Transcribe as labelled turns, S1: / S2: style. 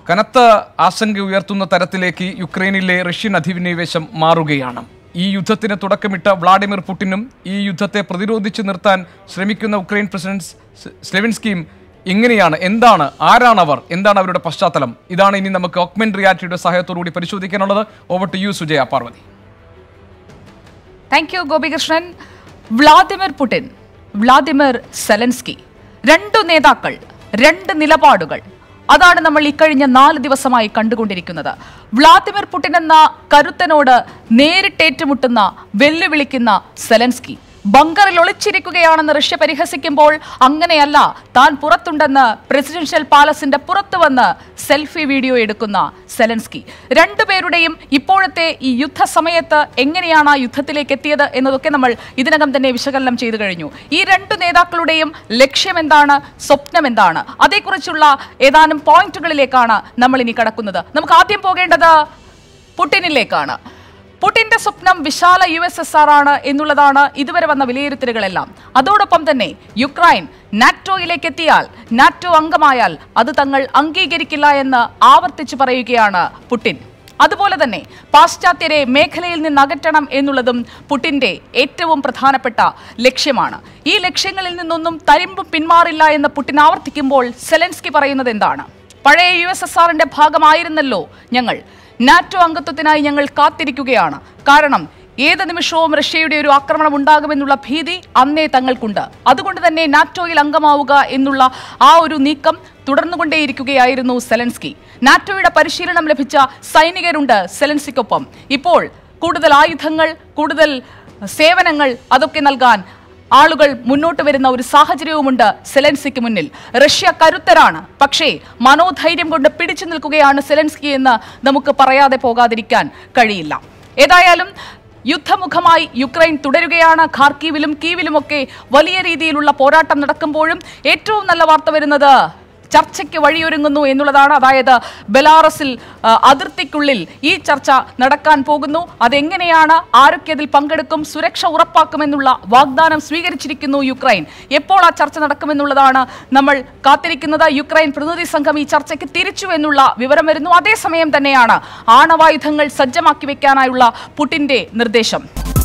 S1: കനത്ത ആശങ്ക ഉയർത്തുന്ന തരത്തിലേക്ക് യുക്രൈനിലെ റഷ്യൻ അധിനിവേശം മാറുകയാണ് ഈ യുദ്ധത്തിന് തുടക്കമിട്ട വ്ളാഡിമിർ പുടിനും ഈ യുദ്ധത്തെ പ്രതിരോധിച്ചു നിർത്താൻ ശ്രമിക്കുന്ന ഉക്രൈൻ പ്രസിഡന്റ് സ് സ്ലെവിൻസ്കിയും എങ്ങനെയാണ് എന്താണ് ആരാണവർ എന്താണ് അവരുടെ പശ്ചാത്തലം ഇതാണ് ഇനി നമുക്ക് ഓക്മെന്റ് റിയാലിറ്റിയുടെ സഹായത്തോടുകൂടി പരിശോധിക്കാനുള്ളത് over to you Sujaya Parvathy
S2: thank you Gopikrishnan Vladimir Putin Vladimir Zelensky രണ്ടു നേതാക്കൾ രണ്ട് നിലപാടുകൾ അതാണ് നമ്മൾ ഇക്കഴിഞ്ഞ നാല് ദിവസമായി കണ്ടുകൊണ്ടിരിക്കുന്നത് വ്ളാദിമിർ പുടിൻ എന്ന കരുത്തനോട് നേരിട്ടേറ്റുമുട്ടുന്ന വെല്ലുവിളിക്കുന്ന സെലൻസ്കി ബങ്കറിൽ ഒളിച്ചിരിക്കുകയാണെന്ന് റഷ്യ പരിഹസിക്കുമ്പോൾ അങ്ങനെയല്ല താൻ പുറത്തുണ്ടെന്ന് പ്രസിഡൻഷ്യൽ പാലസിന്റെ പുറത്തു വന്ന് സെൽഫി വീഡിയോ എടുക്കുന്ന സെലൻസ്കി രണ്ടുപേരുടെയും ഇപ്പോഴത്തെ ഈ യുദ്ധസമയത്ത് എങ്ങനെയാണ് ആ യുദ്ധത്തിലേക്ക് എത്തിയത് എന്നതൊക്കെ നമ്മൾ ഇതിനകം തന്നെ വിശകലനം ചെയ്തു കഴിഞ്ഞു ഈ രണ്ടു നേതാക്കളുടെയും ലക്ഷ്യം എന്താണ് സ്വപ്നം എന്താണ് അതേക്കുറിച്ചുള്ള ഏതാനും പോയിന്റുകളിലേക്കാണ് നമ്മൾ ഇനി കടക്കുന്നത് നമുക്ക് ആദ്യം പോകേണ്ടത് പുടിനിലേക്കാണ് പുടിന്റെ സ്വപ്നം വിശാല യു എസ് എസ് ആർ ആണ് എന്നുള്ളതാണ് ഇതുവരെ വന്ന വിലയിരുത്തലുകളെല്ലാം അതോടൊപ്പം തന്നെ യുക്രൈൻ നാറ്റോയിലേക്ക് എത്തിയാൽ നാറ്റോ അംഗമായാൽ അത് തങ്ങൾ അംഗീകരിക്കില്ല എന്ന് ആവർത്തിച്ചു പറയുകയാണ് പുടിൻ അതുപോലെ തന്നെ പാശ്ചാത്യരെ മേഖലയിൽ നിന്ന് അകറ്റണം എന്നുള്ളതും പുടിന്റെ ഏറ്റവും പ്രധാനപ്പെട്ട ലക്ഷ്യമാണ് ഈ ലക്ഷ്യങ്ങളിൽ നിന്നൊന്നും തരിമ്പും പിന്മാറില്ല എന്ന് പുടിൻ ആവർത്തിക്കുമ്പോൾ സെലൻസ്കി പറയുന്നത് എന്താണ് പഴയ യു എസ് എസ് ആറിന്റെ ഭാഗമായിരുന്നല്ലോ ഞങ്ങൾ നാറ്റോ അംഗത്വത്തിനായി ഞങ്ങൾ കാത്തിരിക്കുകയാണ് കാരണം ഏത് നിമിഷവും റഷ്യയുടെ ഒരു ആക്രമണം ഉണ്ടാകുമെന്നുള്ള ഭീതി അന്നേ തങ്ങൾക്കുണ്ട് അതുകൊണ്ട് തന്നെ നാറ്റോയിൽ അംഗമാവുക എന്നുള്ള ആ ഒരു നീക്കം തുടർന്നുകൊണ്ടേയിരിക്കുകയായിരുന്നു സെലൻസ്കി നാറ്റോയുടെ പരിശീലനം ലഭിച്ച സൈനികരുണ്ട് സെലൻസിക്കൊപ്പം ഇപ്പോൾ കൂടുതൽ ആയുധങ്ങൾ കൂടുതൽ സേവനങ്ങൾ അതൊക്കെ നൽകാൻ ആളുകൾ മുന്നോട്ട് വരുന്ന ഒരു സാഹചര്യവുമുണ്ട് സെലൻസ്കിക്ക് മുന്നിൽ റഷ്യ കരുത്തരാണ് പക്ഷേ മനോധൈര്യം കൊണ്ട് പിടിച്ചു നിൽക്കുകയാണ് സെലൻസ്കി എന്ന് നമുക്ക് പറയാതെ പോകാതിരിക്കാൻ കഴിയില്ല ഏതായാലും യുദ്ധമുഖമായി യുക്രൈൻ തുടരുകയാണ് ഖാർക്കീവിലും കീവിലുമൊക്കെ വലിയ രീതിയിലുള്ള പോരാട്ടം നടക്കുമ്പോഴും ഏറ്റവും നല്ല വാർത്ത വരുന്നത് ചർച്ചയ്ക്ക് വഴിയൊരുങ്ങുന്നു എന്നുള്ളതാണ് അതായത് ബെലാറസിൽ ആ, അതിർത്തിക്കുള്ളിൽ ഈ ചർച്ച നടക്കാൻ പോകുന്നു അതെങ്ങനെയാണ് ആരൊക്കെ അതിൽ പങ്കെടുക്കും സുരക്ഷ ഉറപ്പാക്കുമെന്നുള്ള വാഗ്ദാനം സ്വീകരിച്ചിരിക്കുന്നു യുക്രൈൻ എപ്പോൾ ആ ചർച്ച നടക്കുമെന്നുള്ളതാണ് നമ്മൾ കാത്തിരിക്കുന്നത് യുക്രൈൻ പ്രതിനിധി സംഘം ഈ ചർച്ചയ്ക്ക് തിരിച്ചു എന്നുള്ള വിവരം വരുന്നു അതേസമയം തന്നെയാണ് ആണവായുധങ്ങൾ സജ്ജമാക്കി വെക്കാനായുള്ള പുടിന്റെ നിർദ്ദേശം